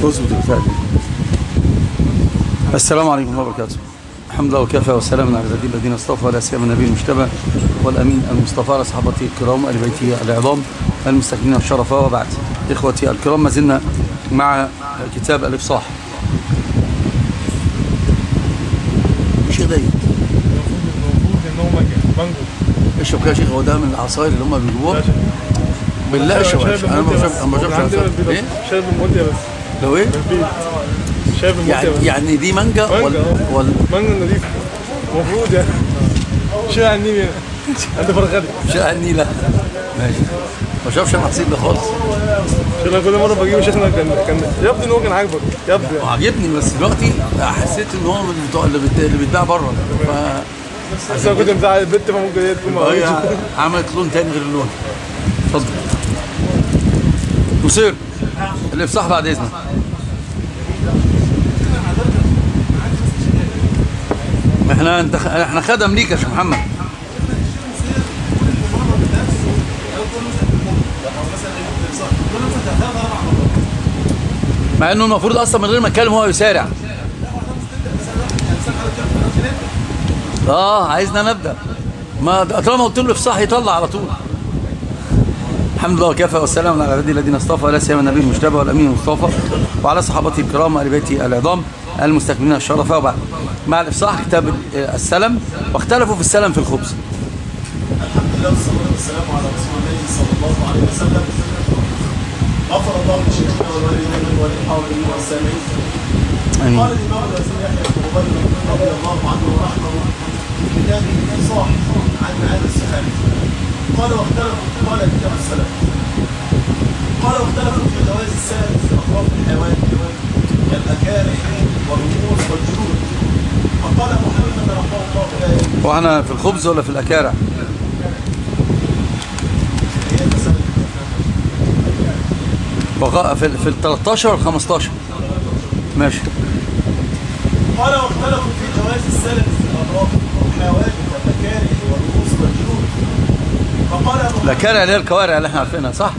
تظبط البتاع دي. السلام عليكم ورحمه الله وبركاته الحمد لله وكفى وسلام على عباد الذين اصطفى ولا سيما النبي المجتبى والامين المصطفى على صحابته الكرام ال بيته العظام المستكبرين الشرف وبعد اخوتي الكرام ما زلنا مع كتاب الافصاح مش ايديا المفروض ان هو مانجا مانجو اشرب كده يا شيخ هو ده من العصاير اللي هم بيجيبوها بالله اشرب يا شيخ. انا ما بشربش انا ما بشربش عصاير. ايه شايف الموديا بس لو ايه بالبيت شايف الموديا يعني بس يعني دي مانجا مانجا، ولا اه. ولا مانجا نضيف المفروض يعني شيل عن النيل هنا عند فرغلي شقه النيله ماشي ما بشربش انا عصير ده خالص عشان انا كل مره بجيبه شيخنا كان كان يبدو ان هو كان عاجبك يبدو يعني. وعجبني بس دلوقتي حسيت ان هو من بتوع اللي بت- اللي بيتباع بره ف بس انا كنت مزعل البنت فممكن هي تكون هي معايا عملت لون تاني غير اللون اتفضل مصير الافصاح بعد اذنك احنا انت احنا خدم ليك يا شيخ محمد مع انه المفروض اصلا من غير ما اتكلم هو يسارع اه عايزنا نبدا ما طالما قلت له افصح يطلع على طول الحمد لله وكفى والسلام على عباد الذين اصطفى لا سيما النبي المجتبى والامين المصطفى وعلى صحابته الكرام وال بيته العظام المستكملين الشرف وبعد مع الافصاح كتاب السلم واختلفوا في السلم في الخبز الله والصلاة والسلام على رسول الله صلى الله عليه وسلم غفر الله لشيخنا والوالدين والحاضرين والسامعين امين قال الإمام الوزير يحيى بن مبارك رضي الله عنه ورحمه في كتابه الإفصاح عن معاني الصحابة قال واختلفوا قال كتاب السلف قال واختلفوا في جواز السلف في أطراف الحيوان كالأكارع والرموز والجلود فقال أبو حنيفة رحمه الله لا يجوز واحنا في الخبز ولا في الاكارع هي مسألة وقا- في في ال 13 وال 15 ماشي قال واختلفوا في جواز السلف في الاطراف والحيوان والمكاره والرؤوس والجلود فقال ابو الاكارع اللي هي الكوارع اللي احنا عارفينها صح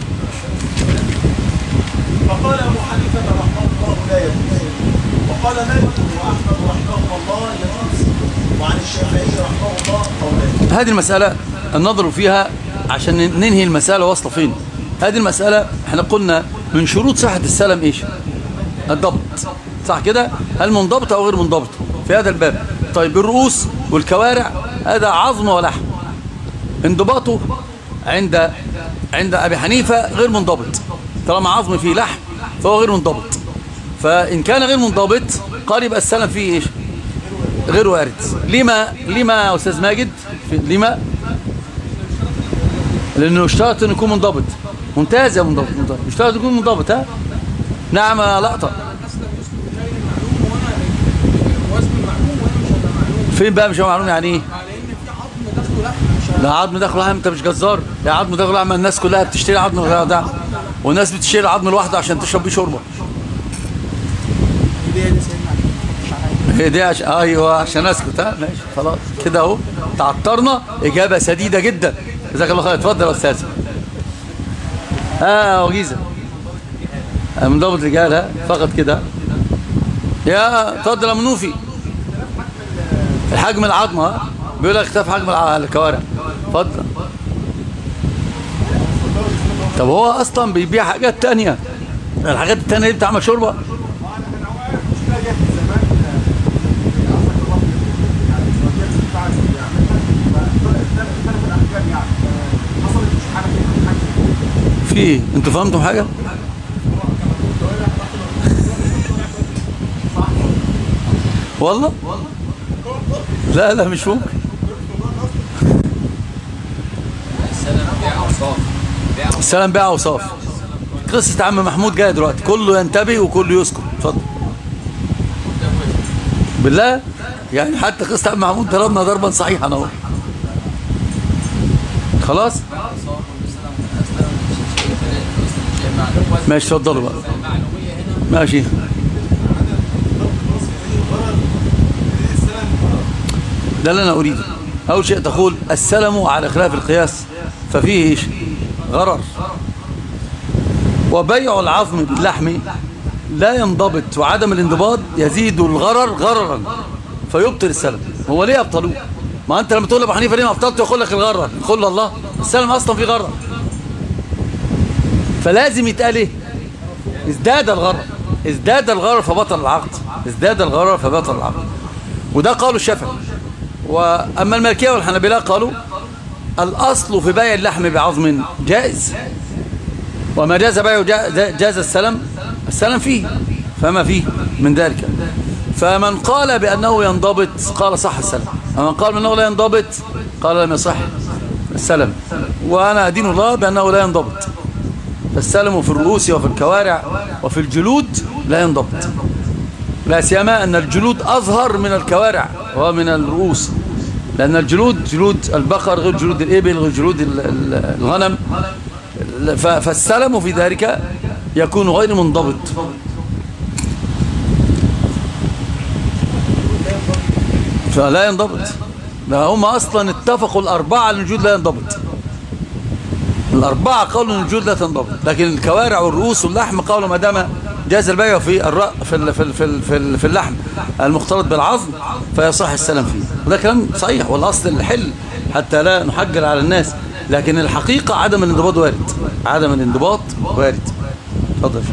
فقال ابو حنيفه رحمه الله لا يجوز وقال مالك واحمد رحمه الله يجوز وعن الشافعي رحمه الله قولان هذه المسألة النظر فيها عشان ننهي المسألة واصلة فين هذه المسألة احنا قلنا من شروط صحة السلم ايش الضبط صح كده هل منضبط او غير منضبط في هذا الباب طيب الرؤوس والكوارع هذا عظم ولحم انضباطه عند عند ابي حنيفة غير منضبط طالما عظم فيه لحم فهو غير منضبط فإن كان غير منضبط قال يبقى السلم فيه ايش غير وارد لما لما يا استاذ ماجد في- لما لانه اشترط انه يكون منضبط ممتاز يا منضبط منضبط اشترط يكون منضبط ها نعم يا لقطه فين بقى مش معلوم يعني ايه لا عظم داخل لحم انت مش جزار يا عظم داخل لحم الناس كلها بتشتري عظم غير ده والناس بتشتري عظم لوحده عشان تشرب بيه شوربه هي دي عشان ايوه عشان اسكت ها ماشي خلاص كده اهو تعطرنا اجابه سديده جدا جزاك الله خير اتفضل يا استاذ اه وجيزه آه، منضبط رجال ها فقط كده يا اتفضل يا منوفي الحجم العظمه ها بيقول لك اختفى حجم الع- الكوارع اتفضل طب هو اصلا بيبيع حاجات تانية الحاجات التانية دي بتعمل شوربه في ايه انتوا فهمتوا حاجه والله لا لا مش ممكن السلام بيع وصاف قصة عم محمود جاية دلوقتي كله ينتبه وكله يسكت اتفضل بالله يعني حتى قصة عم محمود ضربنا ضربا صحيحا اهو خلاص ماشي اتفضلوا بقى ماشي ده اللي انا اريده اول شيء تقول السلم على خلاف القياس ففيه ايش غرر وبيع العظم باللحم لا ينضبط وعدم الانضباط يزيد الغرر غررا فيبطل السلم هو ليه ابطلوه ما انت لما تقول لابو حنيفه ليه ما ابطلته يقول لك الغرر يقول له الله السلم اصلا فيه غرر فلازم يتقال ايه ازداد الغرر ازداد الغرر فبطل العقد ازداد الغرر فبطل العقد وده قالوا الشافعي واما المالكيه والحنابلة قالوا الاصل في بيع اللحم بعظم جائز وما جاز بيعه جا- جاز السلم السلم فيه فما فيه من ذلك فمن قال بأنه ينضبط قال صح السلم ومن قال بأنه لا ينضبط قال لم يصح السلم وأنا أدين الله بأنه لا ينضبط فالسلم في الرؤوس وفي الكوارع وفي الجلود لا ينضبط لا سيما أن الجلود أظهر من الكوارع ومن الرؤوس لأن الجلود جلود البقر غير جلود الإبل غير جلود ال- ال- الغنم ف- فالسلم في ذلك يكون غير منضبط فلا ينضبط ده هم أصلا اتفقوا الأربعة على الوجود لا ينضبط الأربعة قالوا أن الوجود لا تنضبط لكن الكوارع والرؤوس واللحم قالوا ما دام جاز البيع في الرأ في ال- في ال- في ال- في ال- في اللحم المختلط بالعظم فيصح السلم فيه وده كلام صحيح والأصل الحل حتى لا نحجر على الناس لكن الحقيقة عدم الانضباط وارد عدم الانضباط وارد اتفضل يا شيخ.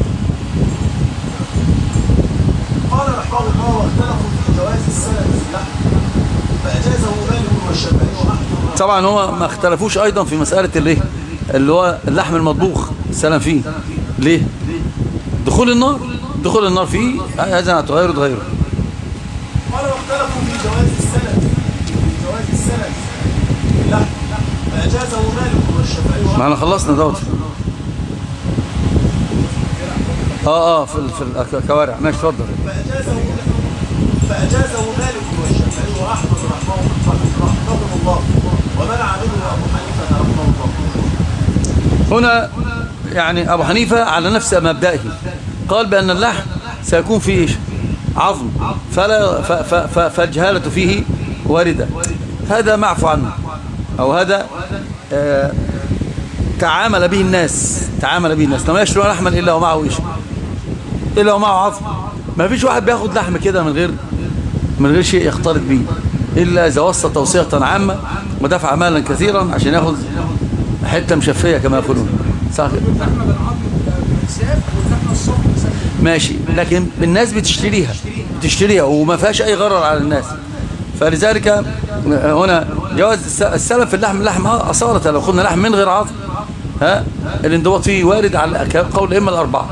قال رحمه الله واختلفوا في جواز السلم في اللحم فأجازه مالك والشافعي وأحمد طبعا هو ما اختلفوش ايضا في مسألة الايه اللي هو اللحم المطبوخ السلام فيه ليه دخول النار دخول النار فيه هذا تغيره تغيره قال واختلفوا في جواز السلم في جواز السلم في اللحم فأجازه مالك والشافعي وأحمد ما احنا خلصنا دوت اه اه في ال- في الكوارع ماشي اتفضل فأجازه فأجازه مالك والشافعي وأحمد رحمه رحمه الله ومنع منه أبو حنيفة رحمه الله هنا يعني ابو حنيفة على نفس مبدئه قال بان اللحم سيكون فيه ايش عظم فلا ف ف ف فالجهالة فيه واردة هذا معفو عنه او هذا آه تعامل به الناس تعامل به الناس لما يشترون لحما الا ومعه ايش الا ومعه عظم ما فيش واحد بياخد لحم كده من غير من غير شيء يختلط به الا اذا وصى توصيه عامه ودفع مالا كثيرا عشان ياخذ حته مشفيه كما يقولون صح كده؟ ماشي لكن الناس بتشتريها بتشتريها وما فيهاش اي غرر على الناس فلذلك هنا جواز الس- السلم في اللحم اللحم ها اصاله لو قلنا لحم من غير عظم ها الانضباط فيه وارد على قول اما الاربعه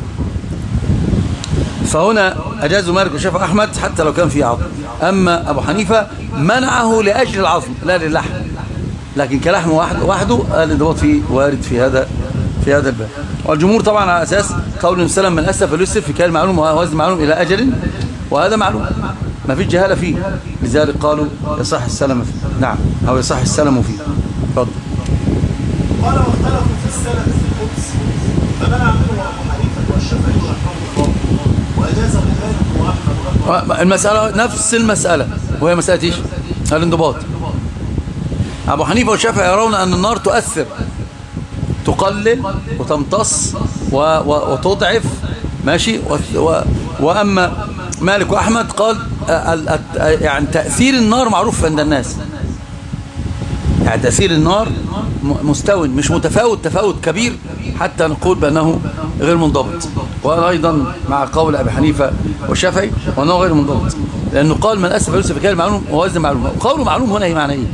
فهنا أجازوا مالك وشافع أحمد حتى لو كان فيه عظم أما أبو حنيفة منعه لأجل العظم لا للحم لكن كلحم واحد وحده الانضباط فيه وارد في هذا في هذا الباب والجمهور طبعا على أساس قول النبي صلى الله عليه وسلم من أسف فليسف في كلام معلوم ووزن معلوم إلى أجل وهذا معلوم ما فيش جهالة فيه لذلك قالوا يصح السلم فيه نعم أو يصح السلم فيه اتفضل قال واختلفوا في السلم في القدس فمنع منه أبو حنيفة والشافعي رحمه الله وأجازه مالك وأحمد رحمه المسألة نفس المسألة وهي مسألة إيش الانضباط أبو حنيفة والشافعي يرون أن النار تؤثر تقلل وتمتص و و وتضعف ماشي و و وأما مالك وأحمد قال ال- ال- يعني تأثير النار معروف عند الناس يعني تأثير النار م- مستوى مش متفاوت تفاوت كبير حتى نقول بأنه غير منضبط وأنا أيضا مع قول أبي حنيفة والشافعي وأنه غير منضبط لأنه قال من أسف يوسف كان معلوم ووزن معلوم قوله معلوم هنا إيه معنى إيه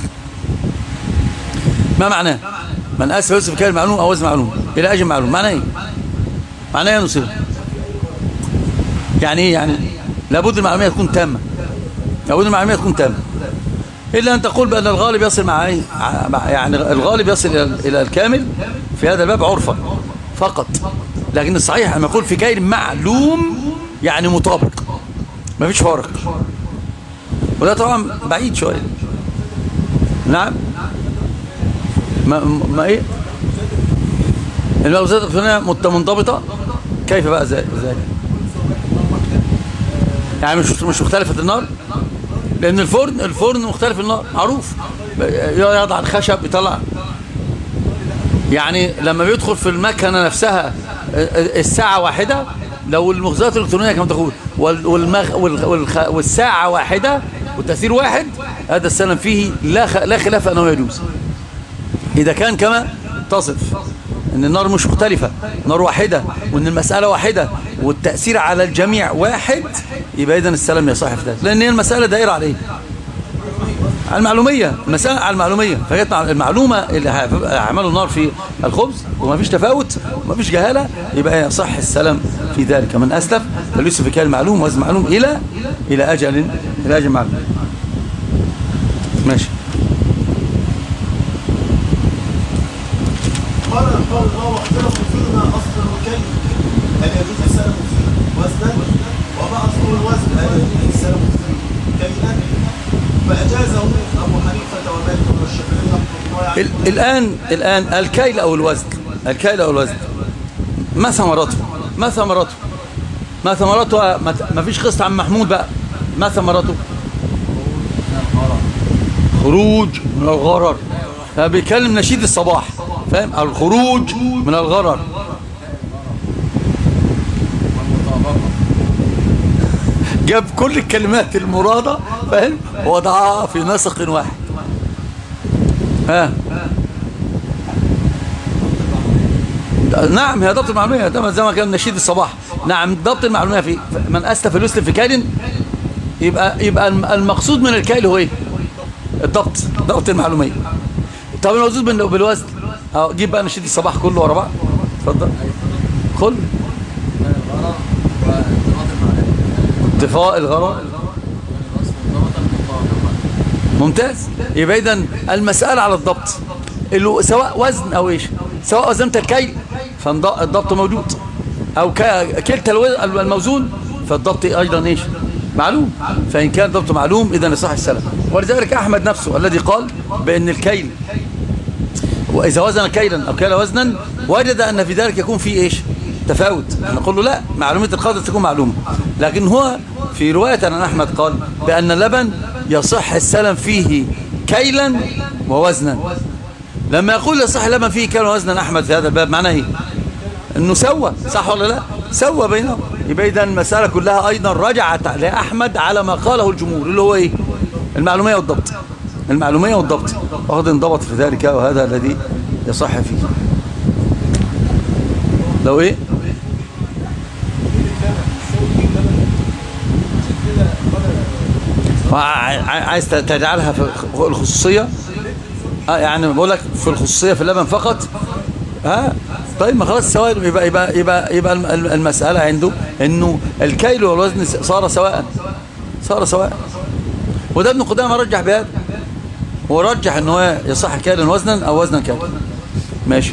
ما معناه من أسف يوسف كان معلوم أو وزن معلوم إلى أجل معلوم معناه إيه معناه إيه يا نصير يعني إيه يعني لابد المعلومية تكون تامة لابد المعلومية تكون تامة إلا أن تقول بأن الغالب يصل مع أي مع- يعني الغالب يصل إلى إلى الكامل في هذا الباب عرفا فقط لكن الصحيح أن يقول في كيل معلوم يعني مطابق ما فيش فارق وده طبعا بعيد شوية نعم ما, ما إيه الموزات الفلانية مت- منضبطة كيف بقى ذلك يعني مش مش مختلفة النار لأن الفرن الفرن مختلف النار معروف يضع الخشب يطلع يعني لما بيدخل في المكنة نفسها الساعة واحدة لو المخزونات الإلكترونية كما تقول وال- والمغ وال- والخ- والساعة واحدة والتأثير واحد هذا السلام فيه لا خ- لا خلاف أنه يجوز إذا كان كما تصف أن النار مش مختلفة نار واحدة وأن المسألة واحدة والتأثير على الجميع واحد يبقى إذن السلام يصح في ذلك لأن هي المسألة دائرة على إيه؟ على المعلومية المسألة على المعلومية فجت مع المعلومة اللي هيف- هيعملوا النار في الخبز وما فيش تفاوت وما فيش جهالة يبقى يصح السلام في ذلك من أسلف فليس في كان معلوم وزن معلوم إلى إلى أجل إلى أجل معلوم ماشي قال قال الله واختلفوا فيما اصل الكيل هل يجوز السلم فيه وزنا وما اصل الوزن هل يجوز السلم فيه كيلا فاجازه ابو حنيفه ومالك والشافعي رحمه الله عليه ال- الآن الآن الكيل أو الوزن الكيل أو الوزن ما ثمرته ما ثمرته ما ثمرته ما ت- ما فيش قصة عن محمود بقى ما ثمرته خروج من الغرر بيتكلم نشيد الصباح فاهم الخروج من الغرر جاب كل الكلمات المرادة فاهم وضعها في نسق واحد ها نعم هي ضبط المعلومية ده زي ما كان نشيد الصباح نعم ضبط المعلومية في من أسلف اليسلم في كيل يبقى يبقى الم- المقصود من الكيل هو ايه الضبط ضبط المعلومية طب المقصود بال- بالوزن اه جيب بقى نشيد الصباح كله ورا بعض اتفضل كل اتفاق الغرض ممتاز يبقى اذا المسألة على الضبط اللي سواء وزن او ايش سواء وزنت الكيل فالضبط موجود او ك- كلتا الو- الموزون فالضبط ايضا ايش معلوم فان كان الضبط معلوم اذا يصح السلام ولذلك احمد نفسه الذي قال بان الكيل وإذا وزن كيلا أو كيل وزنا وجد أن في ذلك يكون فيه إيش تفاوت نقول له لا معلومة القدر تكون معلومة لكن هو في رواية عن أحمد قال بأن اللبن يصح السلم فيه كيلا ووزنا لما يقول يصح اللبن فيه كيلا ووزنا أحمد في هذا الباب معناه إيه أنه سوى صح ولا لا سوى بينهم يبقى إذا المسألة كلها أيضا رجعت لأحمد على ما قاله الجمهور اللي هو إيه المعلومية والضبط المعلومية والضبط وقد انضبط في ذلك وهذا الذي يصح فيه لو ايه وع- عايز تجعلها في الخصوصية آه يعني بقول لك في الخصوصية في اللبن فقط ها طيب ما خلاص سواء يبقى يبقى يبقى يبقى الم- المسألة عنده انه الكيل والوزن صار سواء صار سواء وده ابن قدامه رجح بهذا ورجح ان هو يصح كيلا وزنا او وزنا كيلا ماشي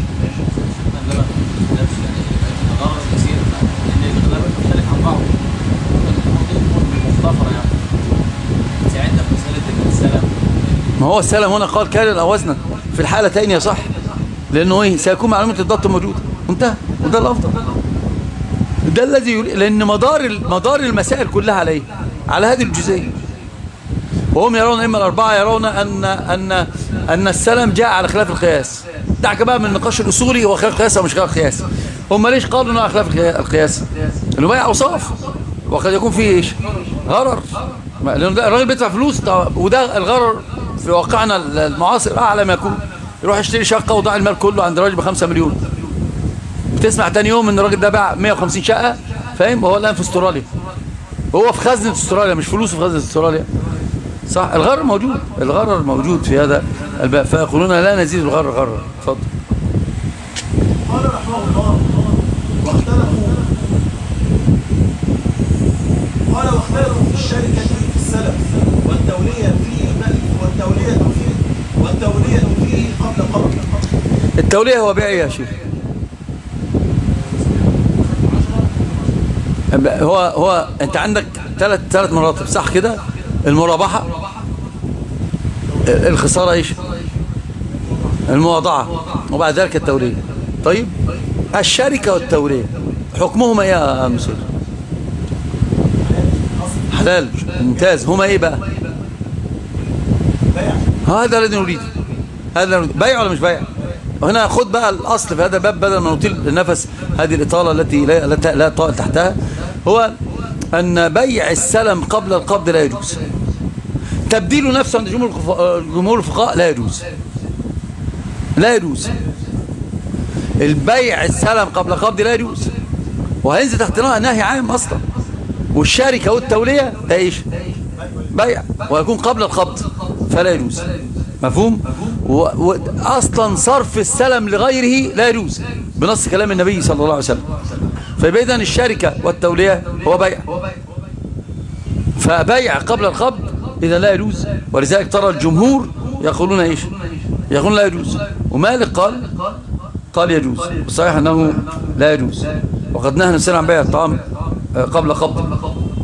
ما هو السلام هنا قال كيلا او وزنا في الحالتين يصح لانه ايه سيكون معلومه الضبط موجوده انتهى وده الافضل ده الذي يقول لان مدار ال- مدار المسائل كلها على ايه على هذه الجزئيه وهم يرون إما الأربعة يرون أن أن أن السلام جاء على خلاف القياس دعك بقى من النقاش الأصولي هو خلاف قياس أو مش خلاف قياس هم ليش قالوا أنه على خلاف القيا- القياس اللي هو أوصاف وقد يكون فيه إيش غرر ما- لأن ده الراجل بيدفع فلوس طب- وده الغرر في واقعنا المعاصر أعلى ما يكون يروح يشتري شقة وضع المال كله عند راجل بخمسة مليون بتسمع تاني يوم ان الراجل ده باع 150 شقة فاهم وهو الآن في استراليا هو في خزنة استراليا مش فلوسه في خزنة استراليا صح الغرر موجود الغرر موجود في هذا الباب فيقولون لا نزيد الغرر غرر اتفضل قال رحمه الله واختلفوا قال واختلفوا في الشركة في السلف والتولية فيه والتولية فيه والتولية فيه قبل قبل التولية هو بيع إيه يا شيخ هو هو انت عندك ثلاث ثلاث مراتب صح كده المرابحة الخسارة ايش المواضعة وبعد ذلك التولية طيب الشركة والتولية حكمهما ايه يا مسير حلال ممتاز هما ايه بقى هذا الذي نريد هذا الذي نريد. بيع ولا مش بيع هنا خد بقى الأصل في هذا الباب بدل ما نطيل النفس هذه الإطالة التي لا, لا, لا طائل تحتها هو أن بيع السلم قبل القبض لا يجوز تبديل نفسه عند جمهور الخف- جمهور الفقهاء لا يجوز لا يجوز البيع السلم قبل القبض لا يجوز وهينزل تحت نهي عام أصلا والشركة والتولية ده ايش بيع ويكون قبل القبض فلا يجوز مفهوم واصلا صرف السلم لغيره لا يجوز بنص كلام النبي صلى الله عليه وسلم فيبقى اذا الشركة والتولية هو بيع فبيع قبل القبض إذا لا يجوز ولذلك ترى الجمهور يقولون ايش يقولون لا يجوز ومالك قال قال يجوز صحيح أنه لا يجوز وقد نهى الإنسان عن بيع الطعام آه، قبل قبض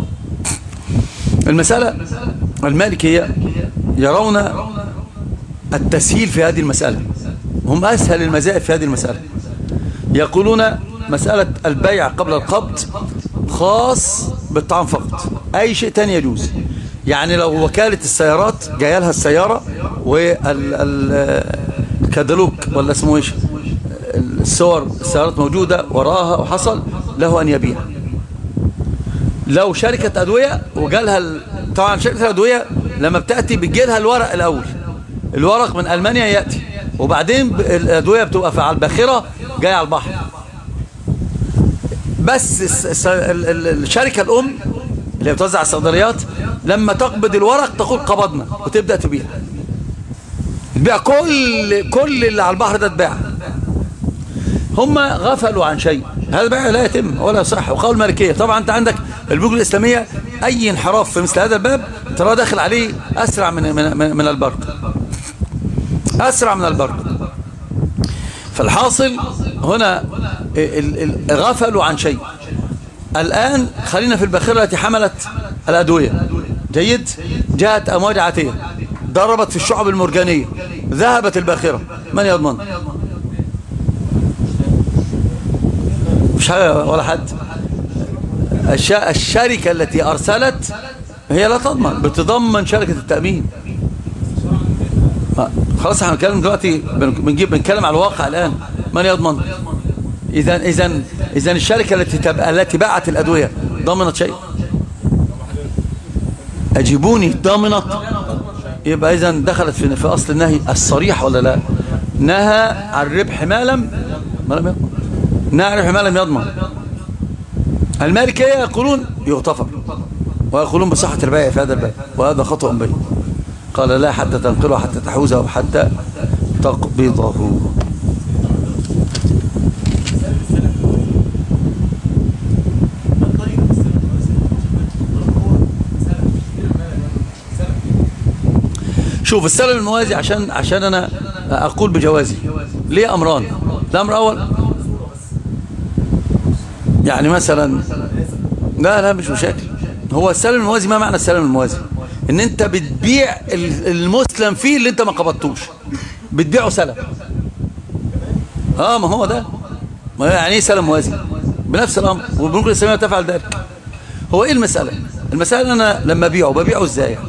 المسألة المالكية يرون التسهيل في هذه المسألة هم أسهل المذاهب في هذه المسألة يقولون مسألة البيع قبل القبض خاص بالطعام فقط أي شيء تاني يجوز يعني لو وكالة السيارات جايه لها السيارة والكتالوج ولا اسمه ايش الصور السيارات موجودة وراها وحصل له أن يبيع لو شركة أدوية وجالها ال... طبعا شركة الأدوية لما بتأتي بتجيلها الورق الأول الورق من ألمانيا يأتي وبعدين ب- الأدوية بتبقى في على الباخرة جاية على البحر بس الس- الس- ال- ال- الشركة الأم اللي بتوزع الصيدليات لما تقبض الورق تقول قبضنا وتبدأ تبيع تبيع كل كل اللي على البحر ده تباع هم غفلوا عن شيء هذا البيع لا يتم ولا يصح وقول المالكية طبعا انت عندك البنوك الإسلامية أي انحراف في مثل هذا الباب ترى داخل عليه أسرع من من من, من البرق أسرع من البرق فالحاصل هنا ال- ال- غفلوا عن شيء الآن خلينا في الباخرة التي حملت الأدوية جيد جاءت أمواج عاتية ضربت في الشعب المرجانية ذهبت الباخرة من يضمن مش حاجة ولا حد الش- الشركة التي أرسلت هي لا تضمن بتضمن شركة التأمين ما- خلاص احنا بنتكلم دلوقتي بن- بنجيب بنتكلم على الواقع الآن من يضمن إذا إذا إذا الشركة التي تب... التي باعت الأدوية ضمنت شيء أجيبوني ضمنت يبقى إذا دخلت في, في أصل النهي الصريح ولا لا نهى عن ربح ما لم ما لم يضمن نهى عن ربح ما لم يضمن المالكية يقولون يغتفر ويقولون بصحة البيع في هذا الباب وهذا خطأ بين قال لا حتى تنقله حتى تحوزه وحتى تقبضه شوف السلم الموازي عشان عشان انا اقول بجوازي ليه امران الامر الاول يعني مثلا لا لا مش مشاكل هو السلم الموازي ما معنى السلم الموازي ان انت بتبيع ال- المسلم فيه اللي انت ما قبضتوش بتبيعه سلم اه ما هو ده ما يعني ايه سلم موازي بنفس الامر والبنوك الاسلاميه تفعل ذلك هو ايه المساله المساله انا لما ابيعه ببيعه ازاي يعني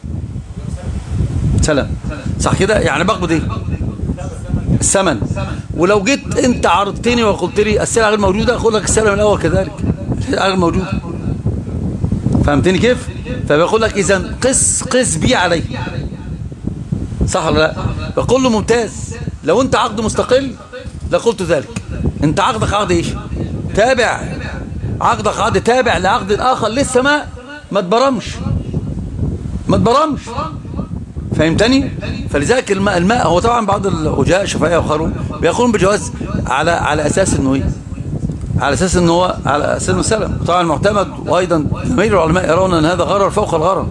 سلام صح كده يعني بقبض ايه الثمن ولو جيت انت عرضتني وقلت لي السلعه غير موجوده اخد لك السلعه من الاول كذلك السلعه غير موجوده فهمتني كيف فبيقول لك اذا قس قس بي علي صح ولا لا بقول له ممتاز لو انت عقد مستقل لقلت ذلك انت عقدك عقد ايش تابع عقدك عقد تابع لعقد اخر لسه ما ما تبرمش ما تبرمش فهمتني فلذلك الماء, الماء هو طبعا بعض الوجهاء الشفعيه واخرون بيقولون بجواز على على اساس انه ايه على اساس انه هو على اساس انه سلم طبعا المعتمد وايضا جماهير العلماء يرون ان هذا غرر فوق الغرر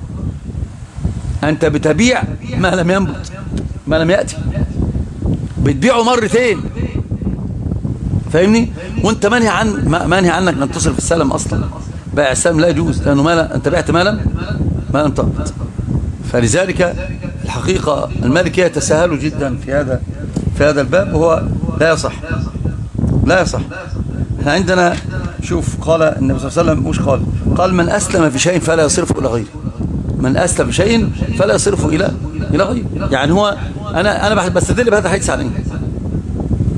انت بتبيع ما لم ينبت ما لم ياتي بتبيعه مرتين فاهمني وانت منهي عن ما- منهي عنك ان تصرف السلم اصلا بيع السلم لا يجوز لانه ما لا انت بعت ما لم ما لم تقبض فلذلك الحقيقة المالكية يتساهلوا جدا في هذا في هذا الباب وهو لا يصح لا يصح احنا عندنا شوف قال النبي صلى الله عليه وسلم مش قال قال من أسلم في شيء فلا يصرفه إلى غيره من أسلم في شيء فلا يصرفه إلى إلى غيره يعني هو أنا أنا بستدل بهذا الحديث على إيه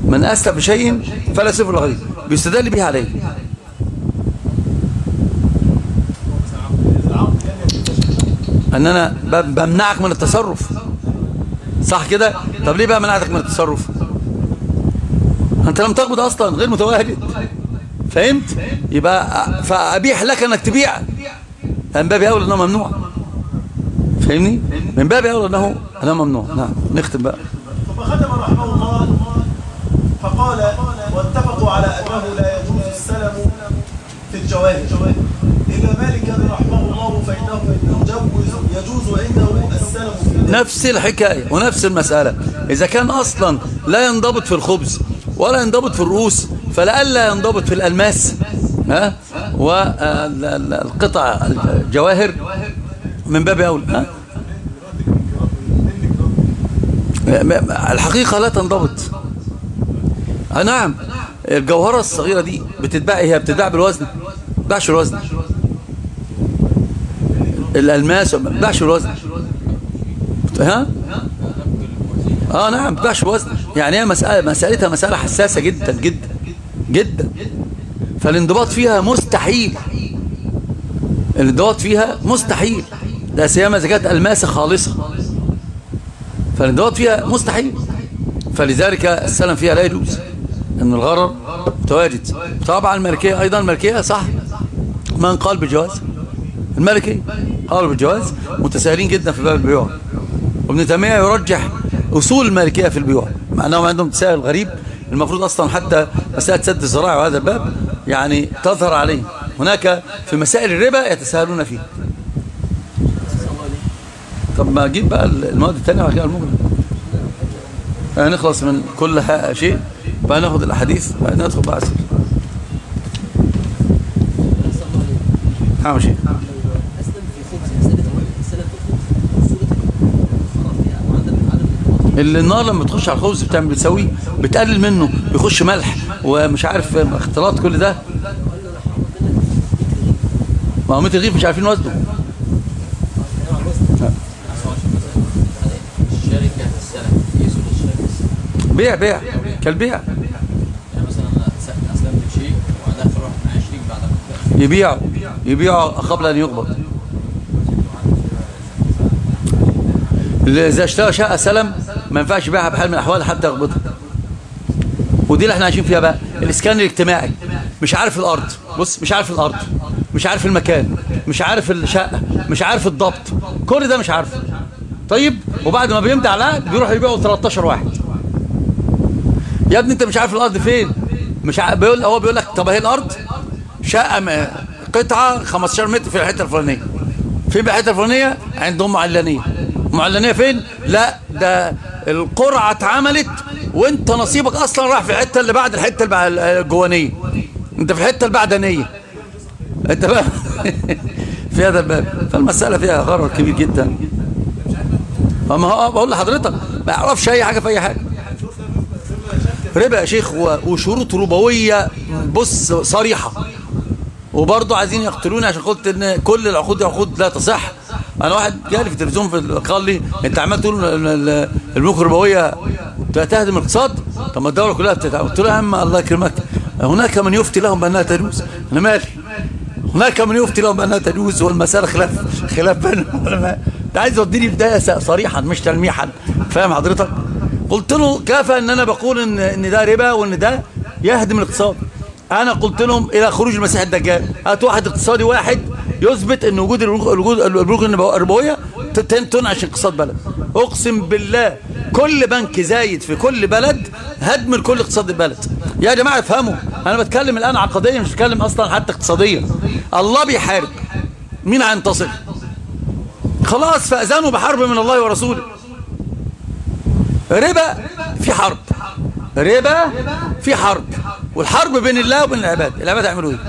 من أسلف بشيء فلا سفر الغريب بيستدل به عليه ان انا ب- بمنعك من التصرف صح كده طب ليه بقى منعتك من التصرف انت لم تقبض اصلا غير متواجد فهمت يبقى فابيح لك انك تبيع من باب اولى انه ممنوع فاهمني من باب اولى انه انه ممنوع نعم نختم بقى ثم ختم رحمه الله فقال واتفقوا على انه لا يجوز السلم في الجواهر الا مالك رحمه الله فانه يجوز يجوز عنده السلم في الذهب. نفس الحكاية ونفس المسألة إذا كان أصلا لا ينضبط في الخبز ولا ينضبط في الرؤوس فلألا ينضبط في الألماس ها والقطع الجواهر من باب أولى ها م- م- الحقيقة لا تنضبط آه نعم الجوهرة الصغيرة دي بتتباع هي بتتباع بالوزن ما بتتباعش الوزن الألماس ما بتتباعش الوزن ها اه نعم بتباعش بوزن يعني هي مسألة مسألتها مسألة حساسة جدا جدا جدا فالانضباط فيها مستحيل الانضباط فيها مستحيل لا سيما اذا كانت الماسه خالصه فالانضباط فيها مستحيل فلذلك السلم فيها لا يجوز ان الغرر متواجد طبعا الملكيه ايضا الملكيه صح من قال بجواز الملكيه قالوا بالجواز متساهلين جدا في باب البيوع وابن تيميه يرجح اصول المالكيه في البيوع مع انهم عندهم تساهل غريب المفروض اصلا حتى مساله سد الذرائع وهذا الباب يعني تظهر عليه هناك في مسائل الربا يتساهلون فيه طب ما اجيب بقى المواد الثانيه وبعد كده المجرم هنخلص من كل ها- شيء بقى ناخد الاحاديث بقى ندخل بقى أسئلة. نعم شيء أسلم في خبز مسألة السلف في الخبز صورة الخرف يعني وعدم عدم الانضباط اللي النار لما تخش على الخبز بتعمل بتسويه بتقلل منه بيخش ملح ومش عارف اختلاط كل ده ما هو متر رغيف مش عارفين وزنه الشركة السلف يسوي الشركة السلف بيع بيع كالبيع يعني مثلا أنا س- أسلمت بشيء وأدخل واحد معايا شريك بعد ما يبيع يبيع قبل ان يقبض اللي اذا اشترى شقه سلم ما ينفعش يبيعها بحال من الاحوال حتى يقبضها ودي اللي احنا عايشين فيها بقى الاسكان الاجتماعي مش عارف الارض بص مش عارف الارض مش عارف المكان مش عارف الشقه مش عارف الضبط كل ده مش عارفه طيب وبعد ما بيمضي على العقد بيروح يبيعه 13 واحد يا ابني انت مش عارف الارض فين مش عارف بيقول هو بيقول لك طب اهي الارض شقه م- قطعه 15 متر في الحته الفلانيه فين بقى الحته الفلانيه عندهم معلنيه معلنيه فين لا ده القرعه اتعملت وانت نصيبك اصلا راح في الحته اللي بعد الحته البع- الجوانيه انت في الحته البعدنيه انت بقى في هذا الباب فالمساله فيها غرر كبير جدا اما هو بقول لحضرتك ما يعرفش اي حاجه في اي حاجه ربا يا شيخ و- وشروط ربويه بص صريحه وبرضه عايزين يقتلوني عشان قلت ان كل العقود دي عقود لا تصح انا واحد جالي في التلفزيون في ال- قال لي انت عمال تقول ال- ال- البنوك الربويه تهدم الاقتصاد طب ما الدوله كلها بتتعب قلت له يا عم الله يكرمك هناك من يفتي لهم بانها تجوز انا مالي هناك من يفتي لهم بانها تجوز والمساله خلاف خلاف بين العلماء انت عايز توديني بدايه س- صريحا مش تلميحا فاهم حضرتك قلت له كفى ان انا بقول ان ان ده ربا وان ده يهدم الاقتصاد انا قلت لهم الى خروج المسيح الدجال هات واحد اقتصادي واحد يثبت ان وجود البنوك الوجود- البنوك الربويه ت- ت- تنعش اقتصاد بلد اقسم بالله كل بنك زايد في كل بلد هدم لكل اقتصاد البلد يا جماعه افهموا انا بتكلم الان عقديا مش بتكلم اصلا حتى اقتصاديا الله بيحارب مين هينتصر خلاص فاذنوا بحرب من الله ورسوله ربا في حرب ربا في حرب والحرب بين الله وبين العباد العباد هيعملوا ايه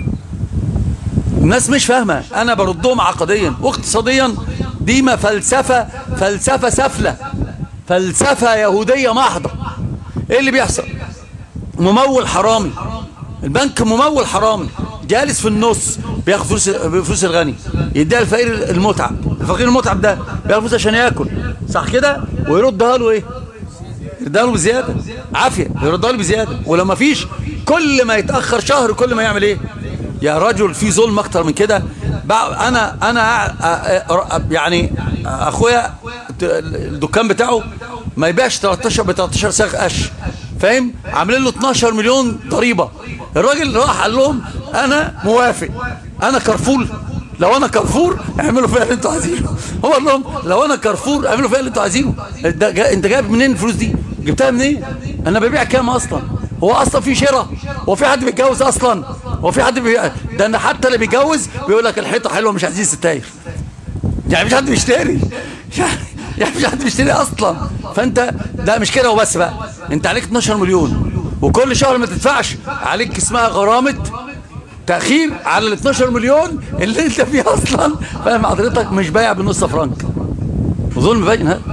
الناس مش فاهمه انا بردهم عقديا واقتصاديا دي ما فلسفه فلسفه سفله فلسفه يهوديه محضه ايه اللي بيحصل ممول حرامي البنك ممول حرامي جالس في النص بياخد فلوس فلوس الغني يديها الفقير المتعب الفقير المتعب ده بياخد فلوس عشان ياكل صح كده ويردها له ايه يديها له بزياده عافيه يردها له بزياده ولو ما فيش كل ما يتاخر شهر كل ما يعمل ايه يا رجل في ظلم اكتر من كده بقى- انا انا أ- أ- يعني اخويا الدكان بتاعه ما يبيعش 13 ب 13 ساغ قش فاهم عاملين له 12 مليون ضريبه الراجل راح قال لهم انا موافق انا كرفول لو انا كارفور اعملوا فيها اللي انتوا عايزينه هو قال لهم لو انا كارفور اعملوا فيها اللي انتوا عايزينه ده جا انت جايب منين الفلوس دي جبتها منين انا ببيع كام اصلا هو اصلا في شراء هو في حد بيتجوز اصلا هو في حد بي... ده انا حتى اللي بيتجوز بيقول لك الحيطه حلوه مش عايزين ستاير يعني مش حد بيشتري يعني يعني مش حد بيشتري اصلا فانت ده مش كده وبس بقى انت عليك 12 مليون وكل شهر ما تدفعش عليك اسمها غرامه تأخير على ال 12 مليون اللي انت فيه اصلا فاهم حضرتك مش بايع بنص فرنك ظلم باين هذا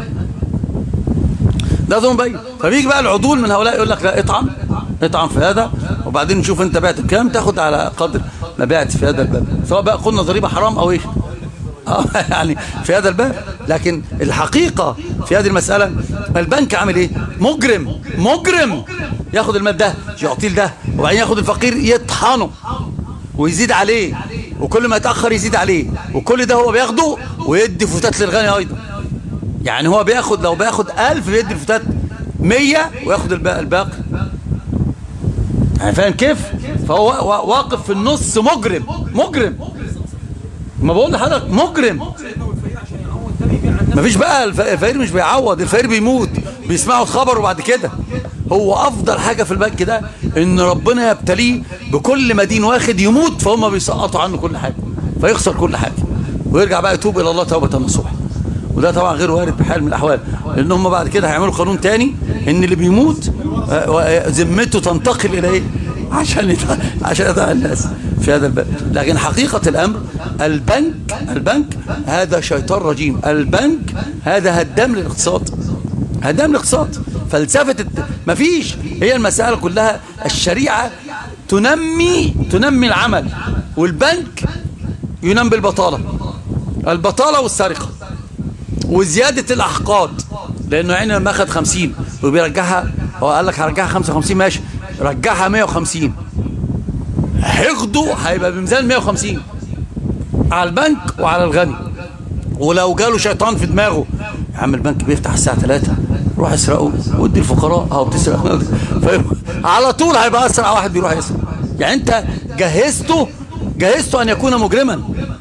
ده ظلم باين فبيجي بقى العضول من هؤلاء يقول لك لا اطعم اطعم في هذا وبعدين نشوف انت بعت بكام تاخد على قدر ما بعت في هذا الباب سواء بقى قلنا ضريبه حرام او ايش اه يعني في هذا الباب لكن الحقيقة في هذه المسألة البنك عامل ايه مجرم مجرم ياخد المال ده يعطيه ده وبعدين ياخد الفقير يطحنه ويزيد عليه وكل ما يتأخر يزيد عليه وكل ده هو بياخده ويدي فتات للغني أيضا يعني هو بياخد لو بياخد ألف بيدي الفتات مية وياخد الباقي الباقي يعني فاهم كيف فهو وا- واقف في النص مجرم مجرم ما بقول لحضرتك مجرم مفيش بقى الف- الفقير مش بيعوض الفقير بيموت بيسمعوا الخبر وبعد كده هو افضل حاجة في البنك ده ان ربنا يبتليه بكل مدين واخد يموت فهم بيسقطوا عنه كل حاجة فيخسر كل حاجة ويرجع بقى يتوب الى الله توبة نصوحة وده طبعا غير وارد بحال من الاحوال لان هم بعد كده هيعملوا قانون تاني ان اللي بيموت آه، آه، ذمته تنتقل الى ايه عشان يت- عشان يدع الناس في هذا الباب لكن حقيقة الأمر البنك البنك هذا شيطان رجيم البنك هذا هدام للاقتصاد هدام الاقتصاد فلسفة الت... مفيش هي المسألة كلها الشريعة تنمي تنمي العمل والبنك ينمي بالبطالة البطالة والسرقة وزيادة الأحقاد لأنه يعني لما أخذ 50 وبيرجعها هو قال لك هرجعها 55 ماشي رجعها 150 حقده هيبقى بميزان 150 على البنك وعلى الغني ولو جاله شيطان في دماغه يا عم البنك بيفتح الساعة 3 روح اسرقه وادي الفقراء اهو بتسرق فاهم؟ على طول هيبقى اسرع واحد بيروح يسرق يعني انت جهزته جهزته ان يكون مجرما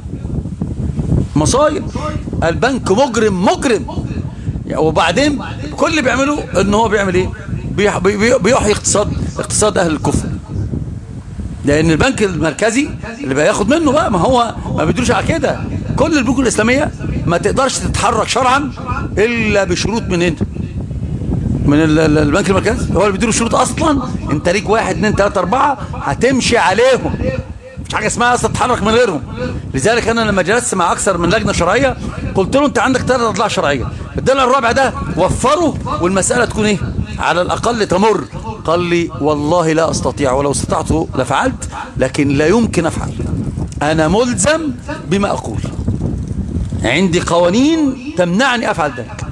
مصايب البنك مجرم مجرم وبعدين كل اللي بيعمله ان هو بيعمل ايه بيح- بي- بي- بيحيي اقتصاد اقتصاد اهل الكفر لان البنك المركزي اللي بياخد منه بقى ما هو ما بيدروش على كده كل البنوك الاسلاميه ما تقدرش تتحرك شرعا الا بشروط من انت من ال- ال- البنك المركزي هو اللي بيديله شروط اصلا انت ليك واحد اتنين تلاته اربعه هتمشي عليهم مش حاجه اسمها اصلا تتحرك من غيرهم لذلك انا لما جلست مع اكثر من لجنه شرعيه قلت له انت عندك ثلاث اضلاع شرعيه الضلع الرابع ده وفره والمساله تكون ايه على الاقل تمر قال لي والله لا استطيع ولو استطعت لفعلت لكن لا يمكن افعل انا ملزم بما اقول عندي قوانين تمنعني افعل ذلك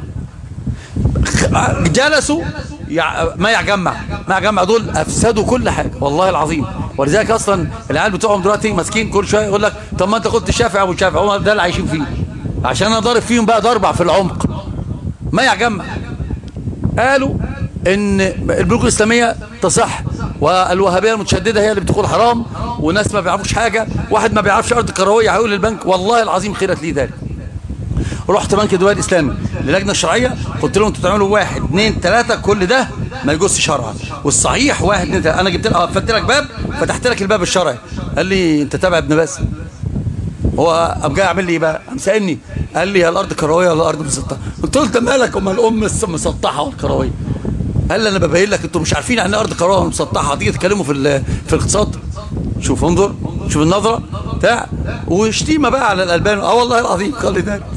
جلسوا يع... ما يجمع ما يجمع دول افسدوا كل حاجه والله العظيم ولذلك اصلا العيال بتوعهم دلوقتي ماسكين كل شويه يقول لك طب ما انت قلت الشافعي ابو الشافعي هم ده اللي عايشين فيه عشان انا ضارب فيهم بقى ضربع في العمق ما يجمع قالوا ان البنوك الاسلاميه تصح والوهابيه المتشدده هي اللي بتقول حرام وناس ما بيعرفوش حاجه واحد ما بيعرفش ارض كرويه هيقول للبنك والله العظيم خيرت لي ذلك رحت بنك الدول الاسلامي للجنه الشرعيه قلت لهم انتوا تعملوا واحد اثنين ثلاثه كل ده ما يجوزش شرعا والصحيح واحد اثنين ثلاثه انا جبت لك قفلت لك باب فتحت لك الباب الشرعي قال لي انت تابع ابن باز هو قام جاي يعمل لي ايه بقى قام سالني قال لي هي الارض كرويه ولا الارض مسطحه قلت له انت مالك امال الام مسطحه ولا كرويه قال لي انا ببين لك انتوا مش عارفين يعني ايه ارض كرويه ولا مسطحه هتيجي تتكلموا في ال- في الاقتصاد شوف انظر شوف النظره بتاع وشتيمه بقى على الالبان اه والله العظيم قال لي ده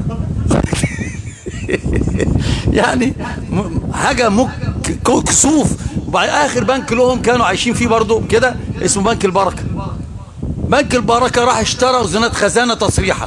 يعني م- حاجة مك كسوف وبعد آخر بنك لهم كانوا عايشين فيه برضو كده اسمه بنك البركة بنك البركة راح اشترى وزنات خزانة تصريحة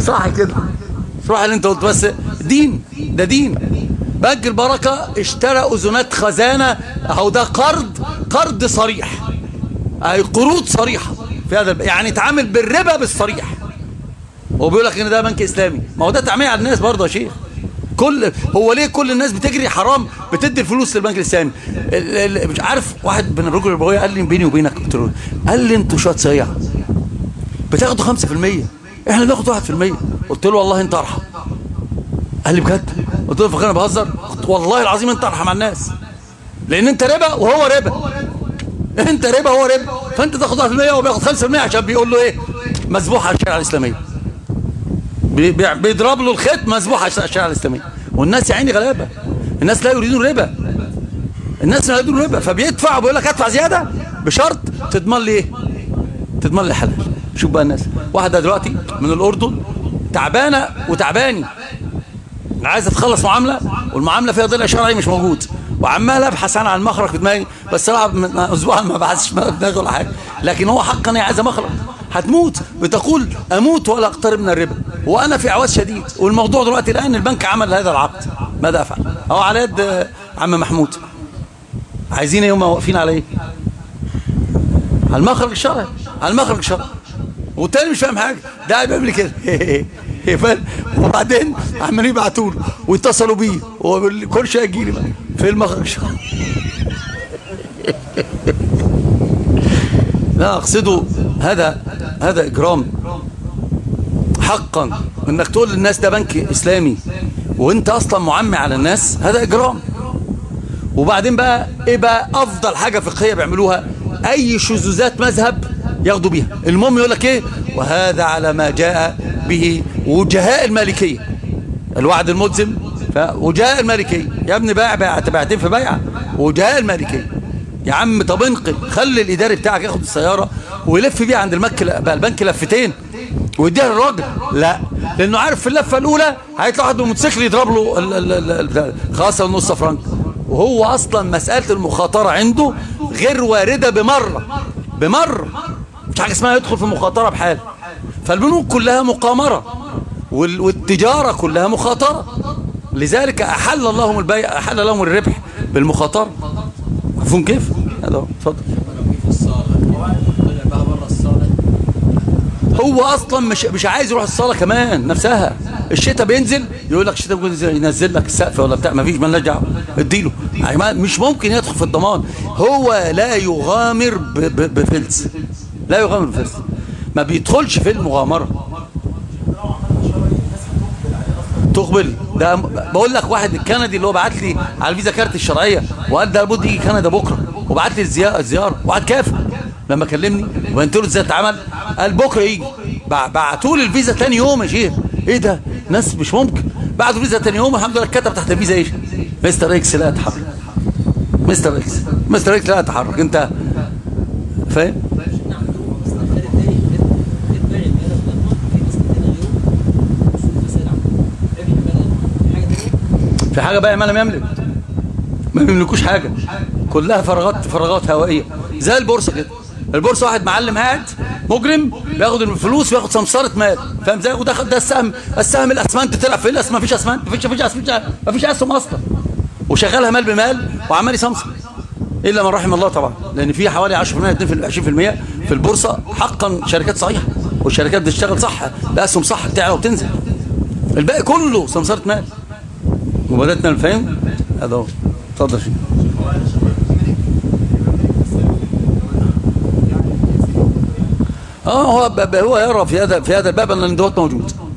صح كده صح اللي انت قلت بس دين ده دين بنك البركة اشترى أذنات خزانة اهو ده قرض قرض صريح اي قروض صريحة في هذا الب... يعني اتعامل بالربا بالصريح وبيقول لك ان ده بنك اسلامي ما هو ده تعمية على الناس برضه يا شيخ كل هو ليه كل الناس بتجري حرام بتدي الفلوس للبنك الاسلامي ال- ال- مش عارف واحد من الرجل الربويه قال لي بيني وبينك قلت له قال لي انتوا شويه صيع بتاخدوا 5% احنا بناخد 1% قلت له والله انت ارحم قال لي بجد قلت له فاكر انا بهزر قلت والله العظيم انت ارحم على الناس لان انت ربا وهو ربا انت ربا هو ربا فانت تاخد 1% وهو بياخد 5% عشان بيقول له ايه مذبوح على الشريعه الاسلاميه بي- بي- بيضرب له الخيط مذبوح على الشريعه الاسلاميه والناس يا عيني غلابه الناس لا يريدون ربا الناس لا يريدون ربا فبيدفع وبيقول لك ادفع زياده بشرط تضمن لي ايه تضمن لي حلال شوف بقى الناس واحده دلوقتي من الاردن تعبانه وتعباني عايز اتخلص معامله والمعامله فيها ضلع شرعي مش موجود وعمال ابحث انا عن مخرج في دماغي بس صراحه من اسبوع ما بحثش في دماغي ولا حاجه لكن هو حقا هي عايزه مخرج هتموت بتقول اموت ولا اقترب من الربا وانا في عواز شديد والموضوع دلوقتي الان البنك عمل هذا العقد ماذا افعل اهو على يد آه، عم محمود عايزين يوم واقفين على ايه على المخرج الشرعي على المخرج الشرعي والتاني مش فاهم حاجه ده قاعد بيعمل لي كده فاهم وبعدين عمالين يبعتوا له واتصلوا بيه هو بيقول لي كل شويه يجي لي بقى في المخرج الشرعي لا اقصده هذا هذا اجرام حقا انك تقول للناس ده بنك اسلامي وانت اصلا معمي على الناس هذا اجرام وبعدين بقى ايه بقى افضل حاجه فقهيه بيعملوها اي شذوذات مذهب ياخدوا بيها المهم يقول لك ايه وهذا على ما جاء به وجهاء المالكيه الوعد الملزم ف- وجهاء المالكيه يا ابني بايع بايع بايعتين في بيعه وجهاء المالكيه يا عم طب انقل خلي الاداري بتاعك ياخد السياره ويلف بيها عند المك بقى البنك لفتين ويديها للراجل لا لانه عارف في اللفه الاولى هيطلع واحد بالموتوسيكل يضرب له ال- ال- ال- البتاع. خلاص النص فرنك وهو اصلا مساله المخاطره عنده غير وارده بمره بمره مش حاجه اسمها يدخل في مخاطره بحال فالبنوك كلها مقامره وال- والتجاره كلها مخاطره لذلك احل اللهم البيع احل لهم الربح بالمخاطره مفهوم كيف هذا هو. اتفضل في الصالة طلع بقى بره الصالة هو اصلا مش مش عايز يروح الصاله كمان نفسها الشتاء بينزل يقول لك الشتاء بينزل ينزل لك السقف ولا بتاع ما فيش مالناش دعوه اديله يعني ما- مش ممكن يدخل في الضمان هو لا يغامر ب- ب- بفلس لا يغامر بفلس ما بيدخلش في المغامره تقبل ده بقول لك واحد الكندي اللي هو بعت لي على الفيزا كارت الشرعيه وقال ده لابد يجي كندا بكره وبعت لي الزياره الزياره واحد كافر لما كلمني وبنت له ازاي اتعمل قال بكره يجي بع- بعتوا لي الفيزا تاني يوم يا شيخ ايه ده ناس مش ممكن بعتوا الفيزا تاني يوم الحمد لله كتب تحت الفيزا ايش مستر اكس لا يتحرك مستر اكس مستر اكس لا يتحرك انت فاهم نعم بس الخير التاني غير غير باقي المال والضمان في مسألتين غيره وصول فساد عنده ربح المال حاجة تانية في حاجة بقى ما لم يملك ما بيملكوش حاجة كلها فراغات فراغات هوائية زي البورصة كده البورصة واحد معلم قاعد مجرم بياخد الفلوس وياخد سمسارة مال فاهم ازاي ودخل ده السهم السهم الاسمنت طلع فين الاسمنت مفيش اسمنت مفيش مفيش اسمنت مفيش اسهم اصلا وشغالها مال بمال وعمال يسمسر الا من رحم الله طبعا لان في حوالي 10% 20% في البورصة حقا شركات صحيحة والشركات بتشتغل صح الاسهم صح بتعلى وبتنزل الباقي كله سمسارة مال وبدأتنا الفهم هذا هو اتفضل شيخ اه هو ب- هو يرى في هذا في هذا الباب ان دوت موجود